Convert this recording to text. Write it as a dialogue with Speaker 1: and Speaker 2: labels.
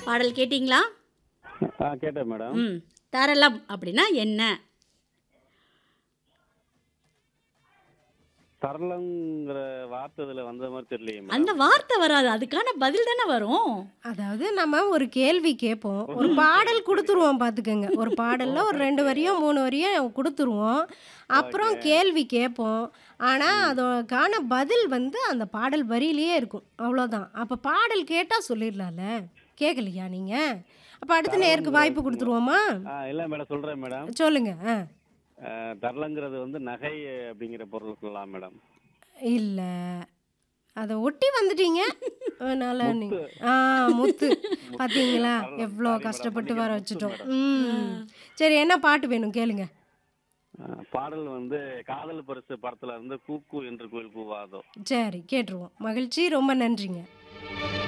Speaker 1: பாடல் கேட்டிங்களா
Speaker 2: ஆ கேட்டேன் மேடம்
Speaker 1: ம் தரளம் அப்படின்னா என்ன
Speaker 2: சரளங்கிற வார்த்தை இதுல வந்த மாதிரி தெரியலையே மேடம்
Speaker 1: அந்த வார்த்தை வராது அதுக்கான பதில் தானே வரும்
Speaker 3: அதாவது நம்ம ஒரு கேள்வி கேட்போம் ஒரு பாடல் கொடுத்துருவோம் பார்த்துக்கோங்க ஒரு பாடலில் ஒரு ரெண்டு வரியோ மூணு வரியோ கொடுத்துருவோம் அப்புறம் கேள்வி கேட்போம் ஆனால் அதற்கான பதில் வந்து அந்த பாடல் வரியிலேயே இருக்கும் அவ்வளோதான் அப்போ பாடல் கேட்டால் சொல்லிடலாம்ல கேட்கலையா நீங்கள் அப்போ அடுத்த நேருக்கு வாய்ப்பு கொடுத்துருவோமா
Speaker 2: ஆ இல்லை மேடம் சொல்றேன் மேடம்
Speaker 3: சொல்லுங்க ஆ
Speaker 2: ஆ, தரளங்கிறது வந்து நகை அப்படிங்கிற பொருள் சொல்லலாம் மேடம்
Speaker 3: இல்லை அதை ஒட்டி வந்துட்டீங்க அதனால நீங்க ஆ முத்து பார்த்தீங்களா
Speaker 2: பரவாயில்ல.
Speaker 3: எவ்வளோ
Speaker 2: sorry madam,
Speaker 3: கஷ்டப்பட்டு வர
Speaker 2: மன்னிக்கணும்,
Speaker 3: வச்சுட்டோம்
Speaker 2: முத்து
Speaker 3: ம் சரி என்ன பாட்டு வேணும் கேளுங்க
Speaker 2: ஆ, பாடல் வந்து காதல் பரிசு படத்துல இருந்து கூக்கு என்று கோயில் பூவாதோ
Speaker 3: சரி கேட்டுருவோம் மகிழ்ச்சி ரொம்ப நன்றிங்க